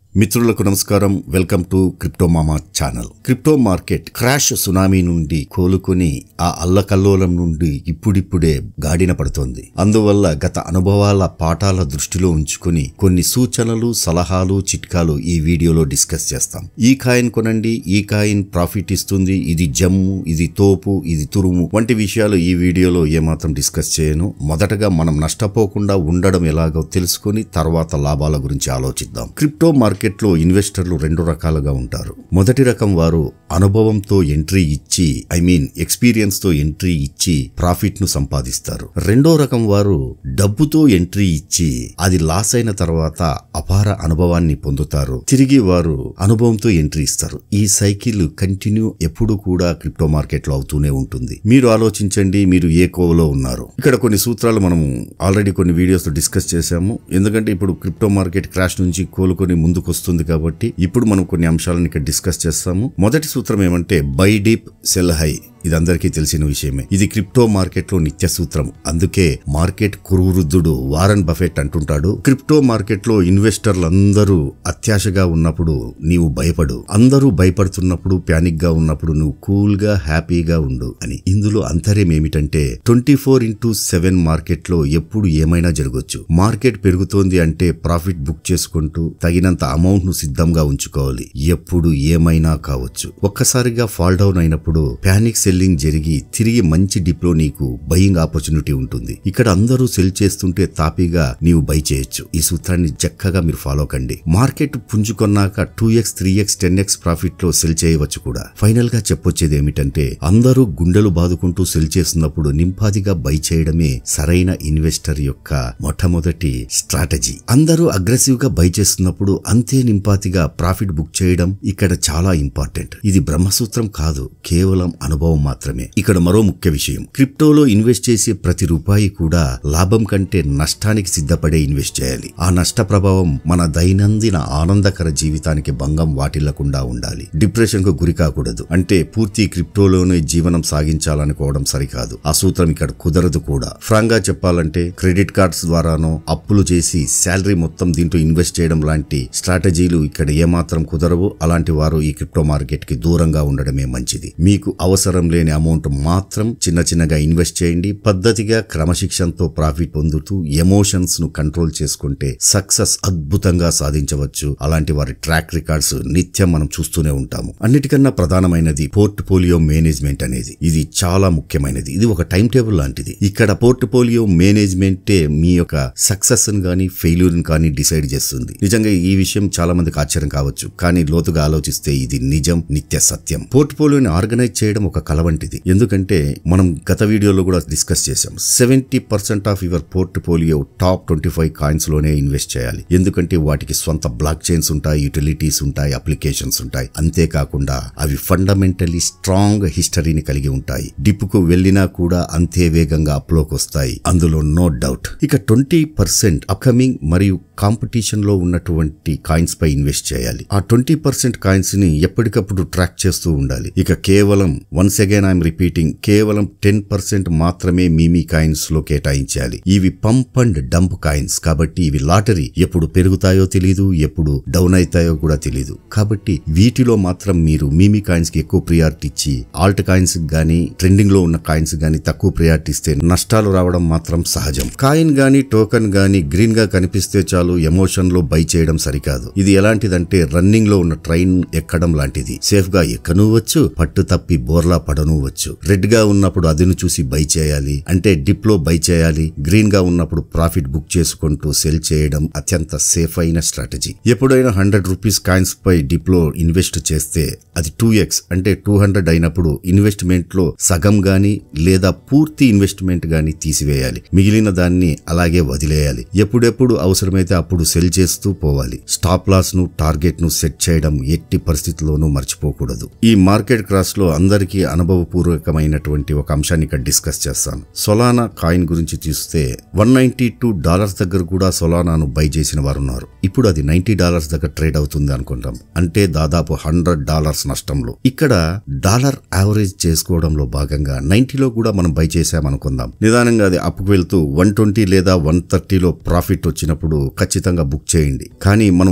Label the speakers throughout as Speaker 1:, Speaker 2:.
Speaker 1: మిత్రులకు నమస్కారం welcome to crypto మామా channel crypto market crash tsunami నుండి కోలుకొని ఆ అల్లకల్లోలం నుండి ఇప్పుడిప్పుడే గాడిన పడుతోంది అందువల్ల గత అనుభవాల పాఠాల దృష్టిలో ఉంచుకొని కొన్ని సూచనలు సలహాలు చిట్కాలు ఈ వీడియోలో డిస్కస్ చేస్తాం ఈ కాయిన్ కొనండి ఈ కాయిన్ ప్రాఫిట్ ఇస్తుంది ఇది జమ్ము ఇది తోపు ఇది తురుము వంటి విషయాలు ఈ వీడియోలో ఏమాత్రం డిస్కస్ చేయను మొదటగా మనం నష్టపోకుండా ఉండడం ఎలాగో తెలుసుకొని తర్వాత లాభాల గురించి ఆలోచిద్దాం క్రిప్టో మార్కెట్లో ఇన్వెస్టర్లు రెండు రకాలుగా ఉంటారు మొదటి రకం వారు అనుభవంతో ఎంట్రీ ఇచ్చి ఐ మీన్ ఎక్స్పీరియన్స్ తో ఎంట్రీ ఇచ్చి ప్రాఫిట్ ను సంపాదిస్తారు రెండో రకం వారు డబ్బుతో ఎంట్రీ ఇచ్చి అది లాస్ అయిన తర్వాత అపార అనుభవాన్ని పొందుతారు తిరిగి వారు అనుభవంతో ఎంట్రీ ఇస్తారు ఈ సైకిల్ కంటిన్యూ ఎప్పుడు కూడా క్రిప్టో మార్కెట్ లో అవుతూనే ఉంటుంది మీరు ఆలోచించండి మీరు ఏ కోవలో ఉన్నారు ఇక్కడ కొన్ని సూత్రాలు మనం ఆల్రెడీ కొన్ని వీడియోస్ లో డిస్కస్ చేశాము ఎందుకంటే ఇప్పుడు క్రిప్టో మార్కెట్ క్రాష్ నుంచి కోలుకొని ముందుకు వస్తుంది కాబట్టి ఇప్పుడు మనం కొన్ని అంశాలను ఇక్కడ డిస్కస్ చేస్తాము మొదటి సూత్రం ఏమంటే బై డీప్ సెల్ హై ఇది అందరికీ తెలిసిన విషయమే ఇది క్రిప్టో మార్కెట్ లో నిత్య సూత్రం అందుకే మార్కెట్ కురువృద్ధుడు వారన్ బఫెట్ అంటుంటాడు క్రిప్టో మార్కెట్ లో ఇన్వెస్టర్లు అందరూ అత్యాశగా ఉన్నప్పుడు నీవు భయపడు అందరూ భయపడుతున్నప్పుడు ప్యానిక్ గా ఉన్నప్పుడు నువ్వు కూల్ గా హ్యాపీగా ఉండు అని ఇందులో అంతర్యం ఏమిటంటే twenty four into seven market లో ఎప్పుడు ఏమైనా జరగవచ్చు మార్కెట్ పెరుగుతోంది అంటే ప్రాఫిట్ బుక్ చేసుకుంటూ తగినంత అమౌంట్ ను సిద్ధంగా ఉంచుకోవాలి ఎప్పుడు ఏమైనా కావచ్చు ఒక్కసారిగా ఫాల్ డౌన్ అయినప్పుడు ప్యానిక్ సెల్లింగ్ జరిగి తిరిగి మంచి డిప్లో నీకు బయింగ్ ఆపర్చునిటీ ఉంటుంది ఇక్కడ అందరూ సెల్ చేస్తుంటే తాపీగా నీవు బై చేయొచ్చు ఈ సూత్రాన్ని చక్కగా మీరు ఫాలో కండి మార్కెట్ పుంజుకొన్నాక two X three X ten X profit లో సెల్ చేయవచ్చు కూడా ఫైనల్ గా చెప్పొచ్చేది ఏమిటంటే అందరూ గుండెలు బాదుకుంటూ సెల్ చేస్తున్నప్పుడు నింపాదిగా బై చేయడమే సరైన ఇన్వెస్టర్ యొక్క మొట్టమొదటి స్ట్రాటజీ అందరూ అగ్రెసివ్ గా బై చేస్తున్నప్పుడు అంతే నింపాతిగా ప్రాఫిట్ బుక్ చేయడం ఇక్కడ చాలా ఇంపార్టెంట్ ఇది బ్రహ్మసూత్రం కాదు కేవలం అనుభవం మాత్రమే ఇక్కడ మరో ముఖ్య విషయం క్రిప్టోలో ఇన్వెస్ట్ చేసే ప్రతి రూపాయి కూడా లాభం కంటే నష్టానికి సిద్ధపడే ఇన్వెస్ట్ చేయాలి ఆ నష్ట ప్రభావం మన దైనందిన ఆనందకర జీవితానికి భంగం వాటిల్లకుండా ఉండాలి డిప్రెషన్ కు గురి కాకూడదు అంటే పూర్తి క్రిప్టోలోనే జీవనం సాగించాలనుకోవడం సరికాదు ఆ సూత్రం ఇక్కడ కుదరదు కూడా ఫ్రాంక్ గా చెప్పాలంటే క్రెడిట్ కార్డ్స్ ద్వారానో అప్పులు చేసి శాలరీ మొత్తం దీంట్లో ఇన్వెస్ట్ చేయడం లాంటి స్ట్రాటజీలు ఇక్కడ ఏమాత్రం కుదరవు అలాంటి వారు ఈ క్రిప్టో మార్కెట్ కి దూరంగా ఉండడమే మంచిది మీకు అవసరం లేని అమౌంట్ మాత్రం చిన్న చిన్నగా ఇన్వెస్ట్ చేయండి పద్ధతిగా క్రమశిక్షణతో ప్రాఫిట్ పొందుతూ ఎమోషన్స్ ను కంట్రోల్ చేసుకుంటే సక్సెస్ అద్భుతంగా సాధించవచ్చు అలాంటి వారి ట్రాక్ రికార్డ్స్ నిత్యం మనం చూస్తూనే ఉంటాము అన్నిటికన్నా ప్రధానమైనది పోర్ట్ఫోలియో మేనేజ్మెంట్ అనేది ఇది చాలా ముఖ్యమైనది ఇది ఒక టైం టేబుల్ లాంటిది ఇక్కడ పోర్ట్ఫోలియో మేనేజ్మెంటే మీ యొక్క సక్సెస్ గానీ ఫెయిల్యూర్ కానీ డిసైడ్ చేస్తుంది నిజంగా ఈ విషయం చాలా మందికి ఆశ్చర్యం కావచ్చు కానీ లోతుగా ఆలోచిస్తే ఇది నిజం నిత్య సత్యం పోర్ట్ఫోలియోని ఆర్గనైజ్ చేయడం ఒక కల వంటిది ఎందుకంటే మనం గత వీడియోలో కూడా డిస్కస్ చేశాం seventy percent of your portfolio top twenty five coins లోనే ఇన్వెస్ట్ చేయాలి ఎందుకంటే వాటికి స్వంత బ్లాక్ చైన్స్ ఉంటాయి యూటిలిటీస్ ఉంటాయి అప్లికేషన్స్ ఉంటాయి అంతేకాకుండా అవి ఫండమెంటలీ స్ట్రాంగ్ హిస్టరీని కలిగి ఉంటాయి డిప్కు వెళ్ళినా కూడా అంతే వేగంగా అప్లోకి వస్తాయి అందులో నో డౌట్ ఇక ట్వంటీ పర్సెంట్ అప్కమింగ్ మరియు కాంపిటీషన్ లో ఉన్నటువంటి కాయిన్స్ పై ఇన్వెస్ట్ చేయాలి ఆ ట్వంటీ పర్సెంట్ కాయిన్స్ ని ఎప్పటికప్పుడు ట్రాక్ చేస్తూ ఉండాలి ఇక కేవలం వన్స్ అగైన్ ఐఎమ్ రిపీటింగ్ కేవలం టెన్ పర్సెంట్ మాత్రమే మీ మీ కాయిన్స్ లో కేటాయించాలి ఇవి పంప్ అండ్ డంప్ కాయిన్స్ కాబట్టి ఇవి లాటరీ ఎప్పుడు పెరుగుతాయో తెలియదు ఎప్పుడు డౌన్ అవుతాయో కూడా తెలియదు కాబట్టి వీటిలో మాత్రం మీరు మీమీ కాయిన్స్ కి ఎక్కువ ప్రియారిటీ ఇచ్చి ఆల్ట్ కాయిన్స్ గానీ ట్రెండింగ్ లో ఉన్న కాయిన్స్ గానీ తక్కువ ప్రియారిటీ ఇస్తే నష్టాలు రావడం మాత్రం సహజం కాయిన్ గానీ టోకెన్ గానీ గ్రీన్ గా కనిపిస్తే చాలు ఎమోషన్ లో బై చేయడం సరికాదు ఇది ఎలాంటిదంటే రన్నింగ్ లో ఉన్న ట్రైన్ ఎక్కడం లాంటిది సేఫ్ గా ఎక్కను వచ్చు పట్టు తప్పి బోర్లా పడను వచ్చు రెడ్ గా ఉన్నప్పుడు అదిను చూసి బై చేయాలి అంటే డిప్ లో బై చేయాలి గ్రీన్ గా ఉన్నప్పుడు ప్రాఫిట్ బుక్ చేసుకుంటూ సెల్ చేయడం అత్యంత సేఫ్ అయిన స్ట్రాటజీ ఎప్పుడైనా హండ్రెడ్ రూపీస్ కాయిన్స్ పై డిప్ లో ఇన్వెస్ట్ చేస్తే అది టూ ఎక్స్ అంటే టూ హండ్రెడ్ అయినప్పుడు ఇన్వెస్ట్మెంట్ లో సగం గాని లేదా పూర్తి ఇన్వెస్ట్మెంట్ గాని తీసివేయాలి మిగిలిన దాన్ని అలాగే వదిలేయాలి ఎప్పుడెప్పుడు అవసరమైతే అప్పుడు సెల్ చేస్తూ పోవాలి స్టాప్ లాస్ ను టార్గెట్ ను సెట్ చేయడం ఎట్టి పరిస్థితుల్లోనూ మర్చిపోకూడదు ఈ మార్కెట్ క్రాస్ లో అందరికీ అనుభవపూర్వకమైనటువంటి ఒక అంశాన్ని ఇక్కడ డిస్కస్ చేస్తాను సొలానా కాయిన్ గురించి చూస్తే వన్ నైన్టీ టూ డాలర్స్ దగ్గర కూడా సొలానాను బై చేసిన వారు ఉన్నారు ఇప్పుడు అది నైన్టీ డాలర్స్ దగ్గర ట్రేడ్ అవుతుంది అనుకుంటాం అంటే దాదాపు హండ్రెడ్ డాలర్స్ నష్టంలో ఇక్కడ డాలర్ యావరేజ్ చేసుకోవడంలో భాగంగా నైన్టీలో కూడా మనం బై చేసామనుకుందాం నిదానంగా అది అప్పుకు వెళ్తూ వన్ ట్వంటీ లేదా వన్ థర్టీలో ప్రాఫిట్ వచ్చినప్పుడు ఖచ్చితంగా బుక్ చేయండి కానీ మనం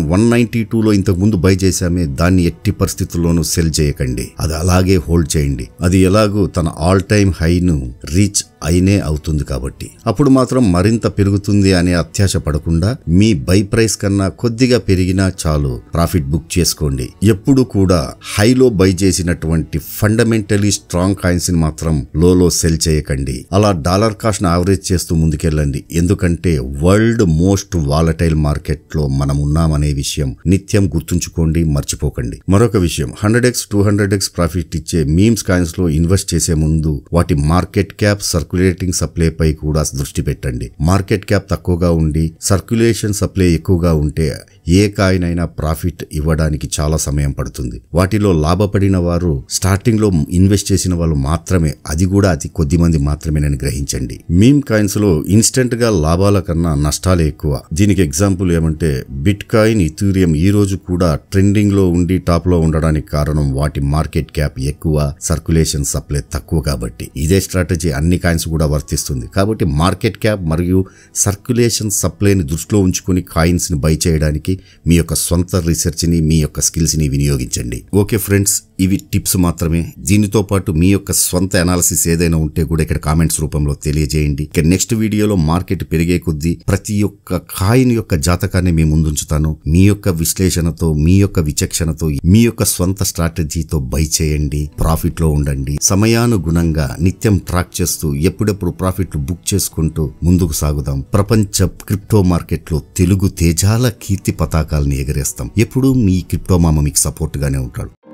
Speaker 1: వన్ నైన్టీ టూలో ఇంతకు ముందు బై చేశామే దాన్ని ఎట్టి పరిస్థితుల్లోనూ సెల్ చేయకండి అది అలాగే హోల్డ్ చేయండి అది ఎలాగూ తన ఆల్ టైమ్ హైను రీచ్ అయినే అవుతుంది కాబట్టి అప్పుడు మాత్రం మరింత పెరుగుతుంది అనే అత్యాశ పడకుండా మీ బై ప్రైస్ కన్నా కొద్దిగా పెరిగినా చాలు ప్రాఫిట్ బుక్ చేసుకోండి ఎప్పుడు కూడా హైలో బై చేసినటువంటి ఫండమెంటలీ స్ట్రాంగ్ కాయిన్స్ ని మాత్రం లోలో సెల్ చేయకండి అలా డాలర్ కాస్ట్ ను యావరేజ్ చేస్తూ ముందుకెళ్ళండి ఎందుకంటే వరల్డ్ మోస్ట్ వాలటైల్ మార్కెట్ లో మనం ఉన్నామనే విషయం నిత్యం గుర్తుంచుకోండి మర్చిపోకండి మరొక విషయం hundred X two hundred X profit ఇచ్చే మీమ్స్ కాయిన్స్ లో ఇన్వెస్ట్ చేసే ముందు వాటి మార్కెట్ క్యాప్ సర్క్యులేటింగ్ సప్లై పై కూడా దృష్టి పెట్టండి మార్కెట్ క్యాప్ తక్కువగా ఉండి సర్క్యులేషన్ సప్లై ఎక్కువగా ఉంటే ఏ కాయిన్ అయినా ప్రాఫిట్ ఇవ్వడానికి చాలా సమయం పడుతుంది వాటిలో లాభపడిన వారు స్టార్టింగ్ లో ఇన్వెస్ట్ చేసిన వాళ్ళు మాత్రమే అది కూడా అతి కొద్ది మంది మాత్రమేనని గ్రహించండి మీమ్ కాయిన్స్ లో ఇన్స్టెంట్ గా లాభాల కన్నా నష్టాలే ఎక్కువ దీనికి ఎగ్జాంపుల్ ఏమంటే బిట్ కాయిన్ ఇథూరియం ఈ రోజు కూడా ట్రెండింగ్ లో ఉండి టాప్ లో ఉండడానికి కారణం వాటి మార్కెట్ క్యాప్ ఎక్కువ సర్క్యులేషన్ సప్లై తక్కువ కాబట్టి ఇదే స్ట్రాటజీ అన్ని కాయిన్స్ కూడా వర్తిస్తుంది కాబట్టి మార్కెట్ క్యాప్ మరియు సర్క్యులేషన్ సప్లైని దృష్టిలో ఉంచుకొని కాయిన్స్ ని బై చేయడానికి మీ యొక్క సొంత రీసెర్చ్ ని మీ యొక్క స్కిల్స్ ని వినియోగించండి ఓకే ఫ్రెండ్స్ ఇవి టిప్స్ మాత్రమే దీనితో పాటు మీ యొక్క సొంత అనాలిసిస్ ఏదైనా ఉంటే కూడా ఇక్కడ కామెంట్స్ రూపంలో తెలియజేయండి ఇక నెక్స్ట్ వీడియోలో మార్కెట్ పెరిగే కొద్దీ ప్రతి ఒక్క కాయిన్ యొక్క జాతకాన్ని మీ ముందుంచుతాను మీ యొక్క విశ్లేషణతో మీ యొక్క విచక్షణతో మీ యొక్క స్వంత స్ట్రాటజీతో బై చేయండి ప్రాఫిట్ లో ఉండండి సమయానుగుణంగా నిత్యం ట్రాక్ చేస్తూ ఎప్పుడెప్పుడు ప్రాఫిట్లు బుక్ చేసుకుంటూ ముందుకు సాగుదాం ప్రపంచ క్రిప్టో మార్కెట్ లో తెలుగు తేజాల కీర్తి పతాకాలను ఎగరేస్తాం ఎప్పుడూ మీ క్రిప్టో మామ మీకు సపోర్ట్ గానే ఉంటాడు